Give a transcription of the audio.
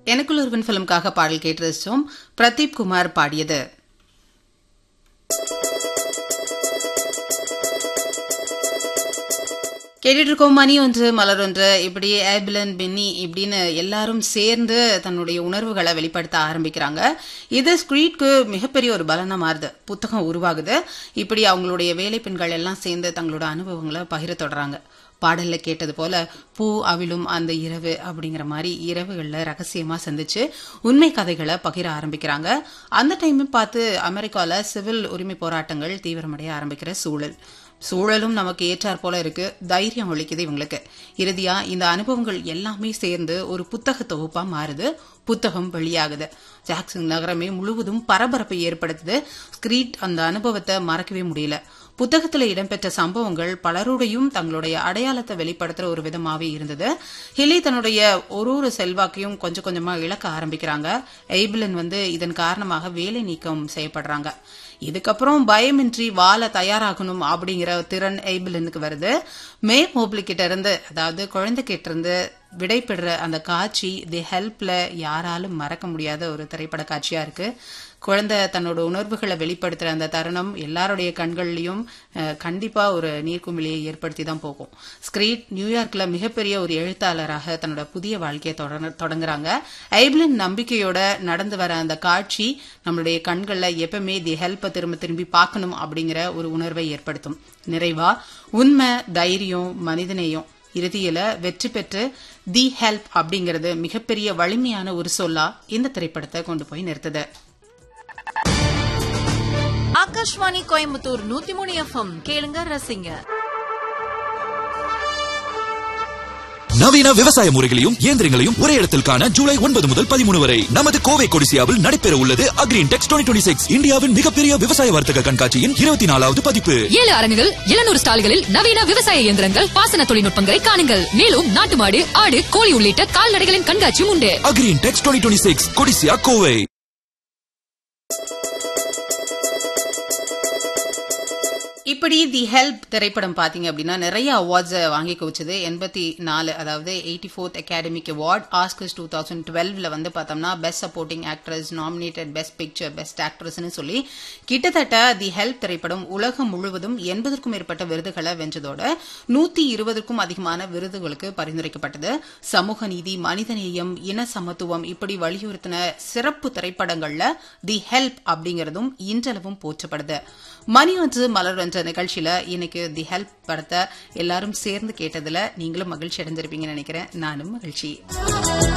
எனக்குள் ஒருவன் ஃபிலிம்காக பாடல் கேட்டு ரசிச்சோம் பிரதீப் குமார் பாடியது கேட்டுட்டு இருக்கோம் மணி ஒன்று மலர் ஒன்று இப்படி ஏபிலன் பென்னி இப்படின்னு எல்லாரும் சேர்ந்து தன்னுடைய உணர்வுகளை வெளிப்படுத்த ஆரம்பிக்கிறாங்க இது ஸ்கிரீட்க்கு மிகப்பெரிய ஒரு பலனா மாறுது புத்தகம் உருவாகுது இப்படி அவங்களுடைய வேலை பெண்கள் எல்லாம் சேர்ந்து தங்களோட அனுபவங்களை பகிர தொடறாங்க பாடல்ல கேட்டது போல பூ அவிழும் அந்த இரவு அப்படிங்கிற மாதிரி இரவுகள்ல ரகசியமா சந்திச்சு உண்மை கதைகளை பகிர ஆரம்பிக்கிறாங்க அந்த டைம் பார்த்து அமெரிக்கால சிவில் உரிமை போராட்டங்கள் தீவிரமடைய ஆரம்பிக்கிற சூழல் சூழலும் நமக்கு ஏற்றாற் போல இருக்கு தைரியம் ஒழிக்குது இவங்களுக்கு இறுதியா இந்த அனுபவங்கள் எல்லாமே சேர்ந்து ஒரு புத்தக தொகுப்பா மாறுது புத்தகம் வெளியாகுது ஜாக்சன் நகரமே முழுவதும் பரபரப்பை ஏற்படுத்துது ஸ்கிரீட் அந்த அனுபவத்தை மறக்கவே முடியல புத்தகத்துல இடம்பெற்ற சம்பவங்கள் பலருடையும் தங்களுடைய அடையாளத்தை வெளிப்படுத்துற ஒரு விதமாவே இருந்தது ஹிலி தன்னுடைய ஒரு ஒரு செல்வாக்கையும் கொஞ்சம் கொஞ்சமா இழக்க ஆரம்பிக்கிறாங்க எய்பிளன் வந்து இதன் காரணமாக வேலை நீக்கம் செய்யப்படுறாங்க இதுக்கப்புறம் பயமின்றி வாழ தயாராகணும் அப்படிங்கிற திறன் எய்பிளனுக்கு வருது மே மோப்லி கிட்ட இருந்து அதாவது குழந்தை கிட்ட இருந்து விடைபெற அந்த காட்சி தி ஹெல்ப்ல யாராலும் மறக்க முடியாத ஒரு திரைப்பட காட்சியா இருக்கு குழந்தை தன்னோட உணர்வுகளை வெளிப்படுத்துற அந்த தருணம் எல்லாருடைய கண்கள்லயும் கண்டிப்பா ஒரு நீர்க்குமிழியை ஏற்படுத்தி தான் போகும் ஸ்கிரீட் நியூயார்க்ல மிகப்பெரிய ஒரு எழுத்தாளராக தன்னோட புதிய வாழ்க்கையை தொடங்குறாங்க ஐப்ளின் நம்பிக்கையோட நடந்து வர அந்த காட்சி நம்மளுடைய கண்கள்ல எப்பவுமே தி ஹெல்ப்பை திரும்ப திரும்பி பார்க்கணும் அப்படிங்கிற ஒரு உணர்வை ஏற்படுத்தும் நிறைவா உண்மை தைரியம் மனிதநேயம் இறுதியில வெற்றி பெற்று தி ஹெல்ப் அப்படிங்கிறது மிகப்பெரிய வலிமையான ஒரு சொல்லா இந்த திரைப்படத்தை கொண்டு போய் நிறுத்துது ஆகாஷ்வாணி கோயம்புத்தூர் நூத்தி மூணு எஃப்எம் கேளுங்க ரசிங்க நவீன விவசாய முறைகளையும் இயந்திரங்களையும் ஒரே இடத்தில் காண ஜூலை ஒன்பது முதல் பதிமூணு வரை நமது கோவை கொடிசியாவில் நடைபெற உள்ளது அக்ரீன் டெக்ஸ் டுவெண்ட்டி சிக்ஸ் இந்தியாவின் மிகப்பெரிய விவசாய வர்த்தக கண்காட்சியின் இருபத்தி நாலாவது பதிப்பு ஏழு அரங்குகள் எழுநூறு ஸ்டால்களில் நவீன விவசாய இயந்திரங்கள் பாசன தொழில்நுட்பங்களை காணுங்கள் மேலும் நாட்டு மாடு ஆடு கோழி உள்ளிட்ட கால்நடைகளின் கண்காட்சியும் உண்டு Agri Intex twenty six Codissia Kovai இப்படி தி ஹெல்ப் திரைப்படம் பாத்தீங்க அப்படின்னா நிறைய அவார்ட்ஸ் வாங்கி குவிச்சது எண்பத்தி நாலு அதாவது eighty fourth academic award Oscars two thousand டுவெல்வ்ல வந்து பார்த்தோம்னா best supporting actress nominated best picture best ஆக்ட்ரஸ்னு சொல்லி கிட்டத்தட்ட தி ஹெல்ப் திரைப்படம் உலகம் முழுவதும் எண்பதற்கும் மேற்பட்ட விருதுகளை வென்றதோட நூத்தி இருபதுக்கும் அதிகமான விருதுகளுக்கு பரிந்துரைக்கப்பட்டது சமூக நீதி மனிதநேயம் இன சமத்துவம் இப்படி வலியுறுத்தின சிறப்பு திரைப்படங்கள்ல தி ஹெல்ப் அப்படிங்கறதும் இன்றளவும் போற்றப்படுது மணி ஒன்று மலர் என்ற நிகழ்ச்சியில இன்னைக்கு தி ஹெல்ப் படத்தை எல்லாரும் சேர்ந்து கேட்டதுல நீங்களும் மகிழ்ச்சி அடைஞ்சிருப்பீங்கன்னு நினைக்கிறேன் நானும் மகிழ்ச்சி